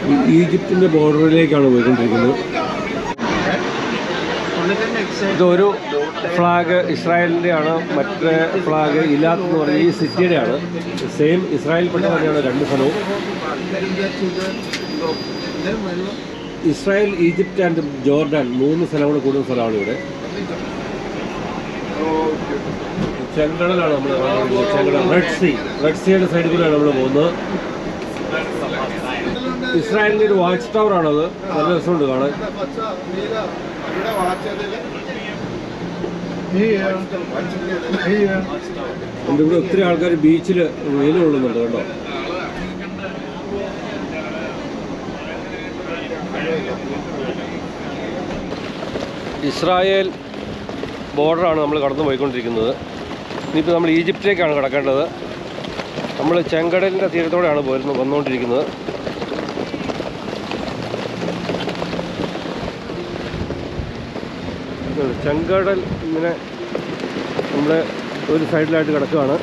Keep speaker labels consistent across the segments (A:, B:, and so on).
A: ഈ- ഈജിപ്തിൻ്റെ ബോർഡറിലേക്കാണ് പോയിക്കൊണ്ടിരിക്കുന്നത് ഇതൊരു ഫ്ലാഗ് ഇസ്രായേലിൻ്റെ ആണ് മറ്റേ ഫ്ലാഗ് ഇലാത്ത് എന്ന് പറഞ്ഞ ഈ സിറ്റിയുടെ ആണ് സെയിം ഇസ്രായേൽ പെട്ട തന്നെയാണ് രണ്ട് സ്ഥലവും ഇസ്രായേൽ ഈജിപ്റ്റ് ആൻഡ് ജോർഡാൻ മൂന്ന് സ്ഥലം കൂടെ കൂടുന്ന സ്ഥലമാണ് ഇവിടെ ചെങ്കടലാണ് നമ്മൾ ചെങ്കടൽ റെഡ് സീ റെഡ് സീയുടെ സൈഡിൽ കൂടെയാണ് നമ്മൾ പോകുന്നത് ഇസ്രായേലിൻ്റെ ഒരു വാച്ച് ടവർ ആണത് നല്ല രസമുണ്ട് കാണാൻ എൻ്റെ ഇവിടെ ഒത്തിരി ആൾക്കാർ ബീച്ചിൽ വെയിൽ കൊള്ളുന്നുണ്ട് കേട്ടോ ഇസ്രായേൽ ബോർഡറാണ് നമ്മൾ കടന്നു പോയിക്കൊണ്ടിരിക്കുന്നത് ഇനിയിപ്പോൾ നമ്മൾ ഈജിപ്തിലേക്കാണ് കടക്കേണ്ടത് നമ്മൾ ചെങ്കടലിൻ്റെ തീരത്തോടെയാണ് പോരുന്നത് വന്നുകൊണ്ടിരിക്കുന്നത് ഇതാണ് ചെങ്കടൽ ഇങ്ങനെ നമ്മുടെ ഒരു സൈഡിലായിട്ട് കിടക്കുകയാണ്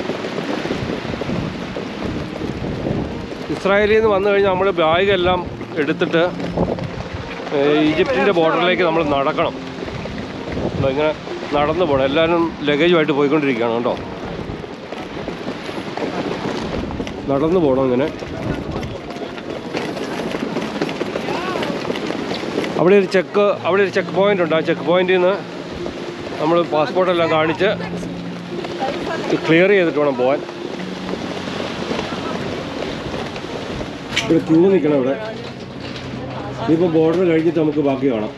A: ഇസ്രായേലിൽ നിന്ന് വന്നു കഴിഞ്ഞാൽ നമ്മൾ ബാഗെല്ലാം എടുത്തിട്ട് ഏഹ്, ഈജിപ്തിൻ്റെ ബോർഡറിലേക്ക് നമ്മൾ നടക്കണം അപ്പോൾ ഇങ്ങനെ നടന്നു പോകണം എല്ലാവരും ലഗേജുമായിട്ട് പോയിക്കൊണ്ടിരിക്കുകയാണ് കേട്ടോ നടന്നു പോകണം ഇങ്ങനെ അവിടെ ഒരു ചെക്ക് അവിടെ ഒരു ചെക്ക് പോയിന്റ് ഉണ്ട് ആ ചെക്ക് പോയിന്റിൽ നിന്ന് നമ്മൾ പാസ്പോർട്ടെല്ലാം കാണിച്ച് ക്ലിയർ ചെയ്തിട്ട് വേണം പോകാൻ ഇവിടെ ക്യൂ നിൽക്കണം ഇവിടെ ഇനിയിപ്പോൾ ബോർഡർ കഴിഞ്ഞിട്ട് നമുക്ക് ബാക്കി കാണാം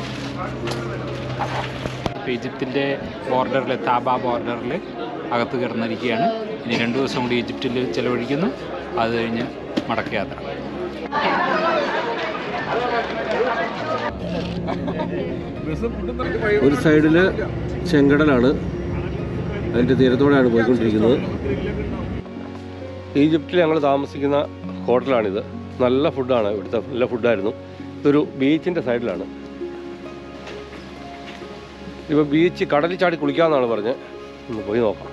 B: ഇപ്പോൾ ഈജിപ്തിൻ്റെ ബോർഡറിൽ താബ ബോർഡറിൽ അകത്ത് കിടന്നിരിക്കുകയാണ് ഇനി രണ്ട് ദിവസം കൂടി ഈജിപ്തിൽ ചിലവഴിക്കുന്നു അത് കഴിഞ്ഞ് മടക്കയാത്ര
A: ഒരു സൈഡിൽ ചെങ്കടലാണ് അതിൻ്റെ തീരത്തോടെയാണ് പോയിക്കൊണ്ടിരിക്കുന്നത് ഈജിപ്തിൽ ഞങ്ങൾ താമസിക്കുന്ന ഹോട്ടലാണിത് നല്ല ഫുഡാണ് ഇവിടുത്തെ നല്ല ഫുഡായിരുന്നു ഇതൊരു ബീച്ചിൻ്റെ സൈഡിലാണ് ഇപ്പോൾ ബീച്ച് കടലിൽ ചാടി കുളിക്കാമെന്നാണ് പറഞ്ഞത് ഒന്ന് പോയി നോക്കാം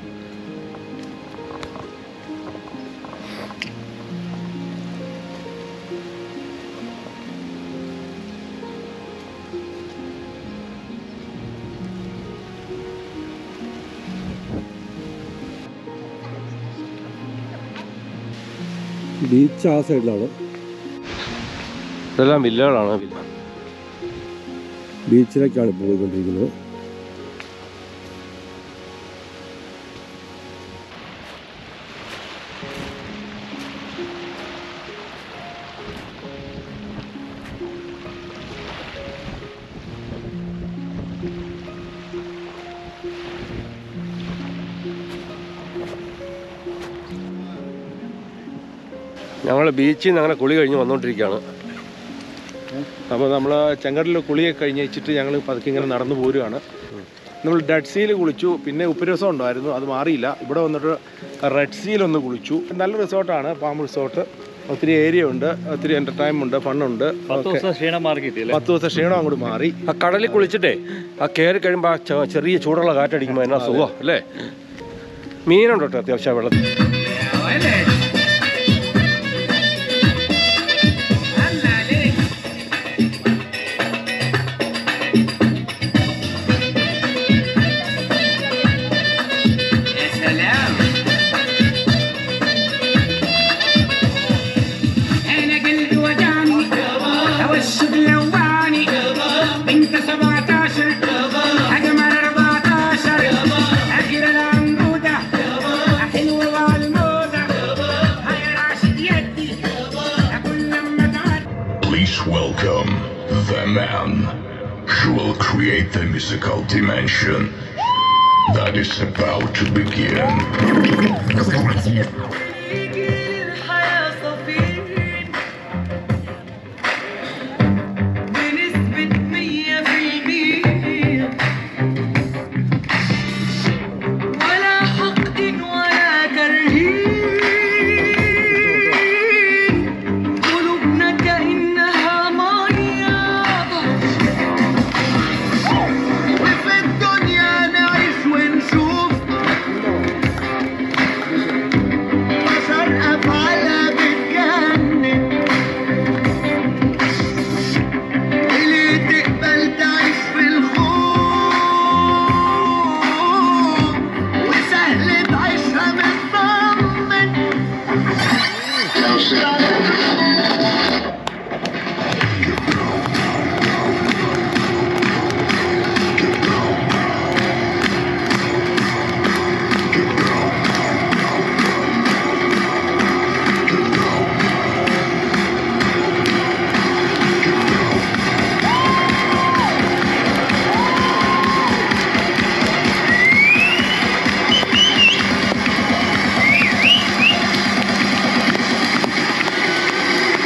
A: ബീച്ച് ആ സൈഡിലാണ് ഇതെല്ലാം വില്ലകളാണ് വില്ല ബീച്ചിലേക്കാണ് ഇപ്പോൾ പോയിക്കൊണ്ടിരിക്കുന്നത് ഞങ്ങൾ ബീച്ചിൽ നിന്ന് അങ്ങനെ കുളി കഴിഞ്ഞ് വന്നുകൊണ്ടിരിക്കുകയാണ്
C: അപ്പോൾ നമ്മൾ ചെങ്കടലിൽ കുളിയൊക്കെ കഴിഞ്ഞ് വെച്ചിട്ട് ഞങ്ങൾ പതുക്കെ ഇങ്ങനെ നടന്നു പോരുകയാണ് നമ്മൾ ഡെഡ് സീയിൽ കുളിച്ചു പിന്നെ ഉപ്പുരസം ഉണ്ടായിരുന്നു അത് മാറിയില്ല ഇവിടെ വന്നിട്ട് റെഡ് സീൽ ഒന്ന് കുളിച്ചു നല്ല റിസോർട്ടാണ് പാമ്പ് റിസോർട്ട് ഒത്തിരി ഏരിയ ഉണ്ട് ഒത്തിരി എൻ്റർടൈൻമെൻ്റ് ഉണ്ട് ഫണ്ണുണ്ട് ഒക്കെ. പത്ത് ദിവസം ക്ഷീണം അങ്ങോട്ട് മാറി
A: ആ കടലിൽ കുളിച്ചിട്ടേ ആ കയറി കഴിയുമ്പോൾ ആ ചെ- ചെറിയ ചൂടുള്ള കാറ്റടിക്കുമ്പോൾ എന്നാ സുഖം അല്ലേ മീനുണ്ട് കേട്ടോ അത്യാവശ്യം വെള്ളത്തിൽ
D: انا قلبي وجعني توسد لواني بنت 17 اجمل 14 اخر العنقوده حلوه والموضه هاي راشد يدي اكل لما تعدي
E: Please welcome the man who will create the musical dimension that is about to begin.
D: الحياة صفين بنسبة مية في المية ولا حقد ولا ترهيب قلوبنا كأنها مية وفي الدنيا نعيش ونشوف Thank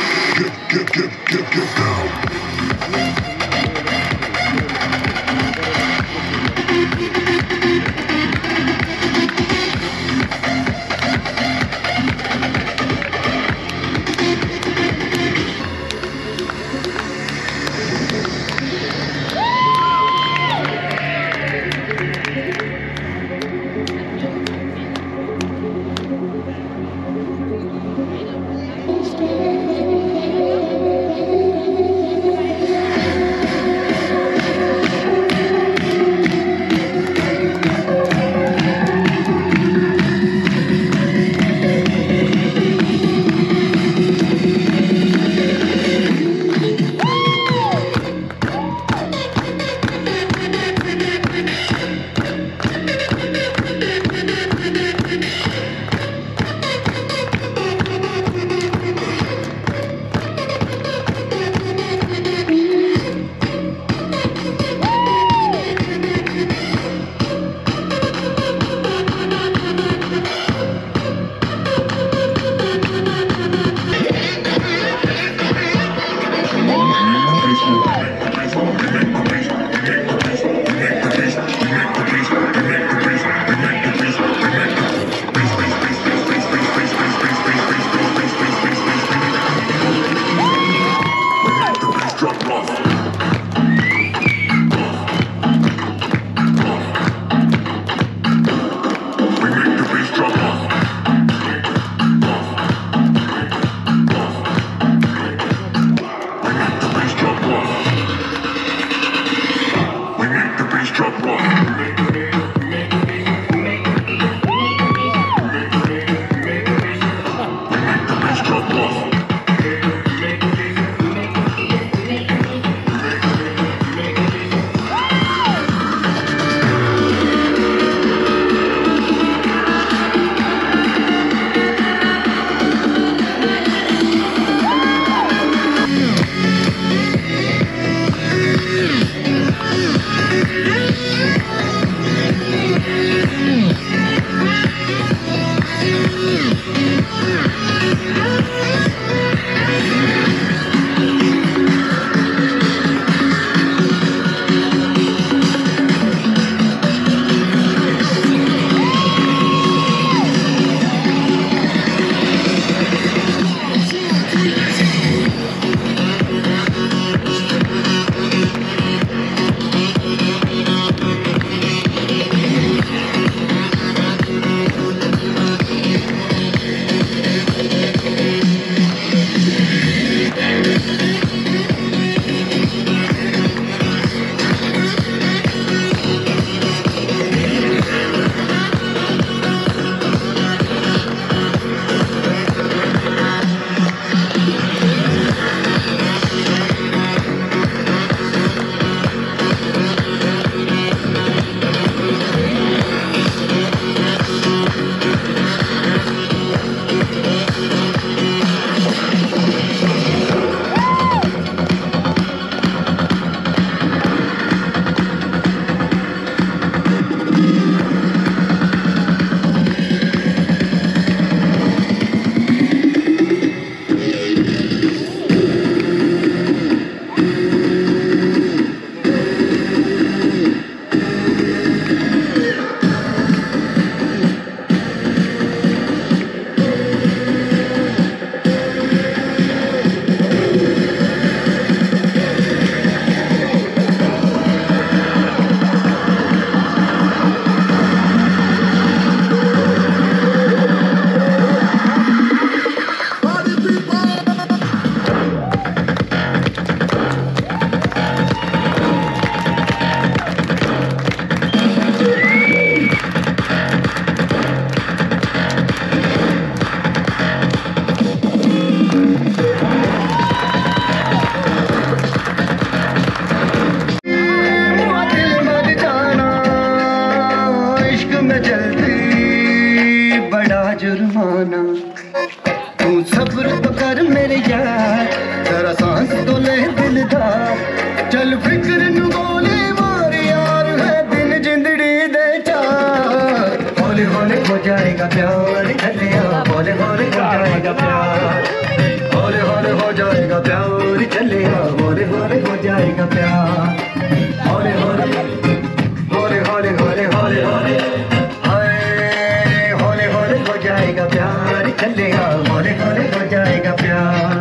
F: मेरे यार जरा सांस तो ले दिलदार चल फिक्र नु गोली मार यार है दिन जिंदड़ी दे चार हौले हौले हो जाएगा प्यार चलिया हौले हौले हो जाएगा प्यार हौले हौले हो जाएगा प्यार चलिया हौले हौले हो जाएगा प्यार हौले हौले हौले हौले हौले हौले हौले हाय हौले हौले हो जाएगा प्यार चलेगा हौले हौले हो जाएगा प्यार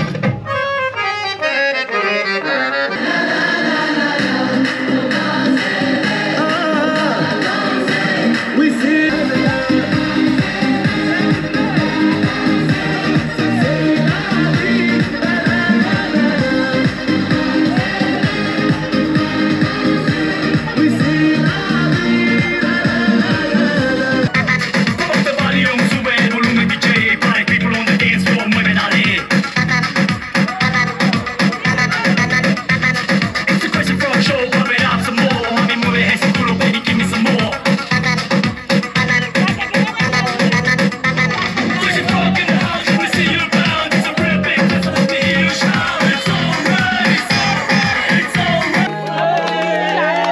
F: We see
G: the volume, sube el volumen DJ Party people on the dance floor, mueve dale It's a question for a show, pump it up some more Mami, mueve ese culo, baby, give me some more Push it rock in the house, we see you around It's a real big festival, we hear you shout It's alright, it's alright, it's alright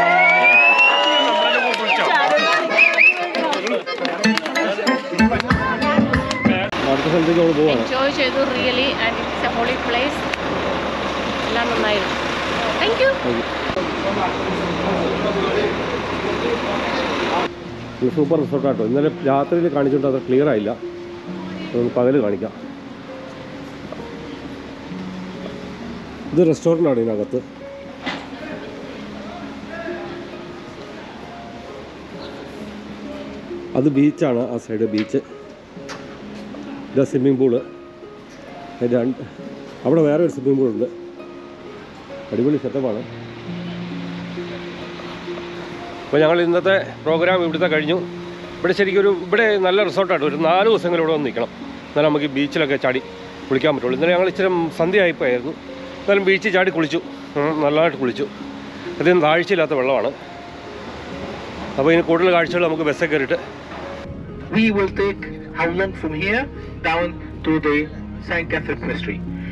A: അടുത്ത സ്ഥലത്തേക്ക് നമ്മൾ പോവാണ്
H: enjoy ചെയ്തു really and it's a holy place എല്ലാം നന്നായിരുന്നു thank you
A: ഇത് super റിസോർട്ടാട്ടോ ഇന്നലെ രാത്രിയിൽ കാണിച്ചുകൊണ്ട് അത്ര ക്ലിയർ ആയില്ല അതൊന്ന് പകൽ കാണിക്കാം ഇത് റെസ്റ്റോറൻ്റാണ് ഇതിനകത്ത് അത് ബീച്ചാണ് ആ സൈഡ് ബീച്ച് ഇത് സ്വിമ്മിംഗ് പൂള് രണ്ട് അവിടെ വേറെ ഒരു സ്വിമ്മിംഗ് പൂളുണ്ട് അടിപൊളി സെറ്റപ്പാണ് അപ്പോൾ ഞങ്ങൾ ഇന്നത്തെ പ്രോഗ്രാം ഇവിടുത്തെ കഴിഞ്ഞു ഇവിടെ ശരിക്കും ഒരു ഇവിടെ നല്ല റിസോർട്ടാണ് ഒരു നാല് ദിവസങ്ങൾ ഇവിടെ വന്ന് നിൽക്കണം എന്നാലും നമുക്ക് ഈ ബീച്ചിലൊക്കെ ചാടി കുളിക്കാൻ പറ്റുള്ളൂ ഇന്നലെ ഞങ്ങൾ ഇച്ചിരി സന്ധ്യയായിപ്പോയായിരുന്നു എന്നാലും ബീച്ചിൽ ചാടി കുളിച്ചു ഉം, നല്ലതായിട്ട് കുളിച്ചു അധികം താഴ്ചയില്ലാത്ത വെള്ളമാണ് അപ്പോൾ ഇനി കൂടുതൽ കാഴ്ചകൾ നമുക്ക് ബസ്സിൽ കയറിയിട്ട്
I: we will take Howland from here down to the St. Catherine's Mystery.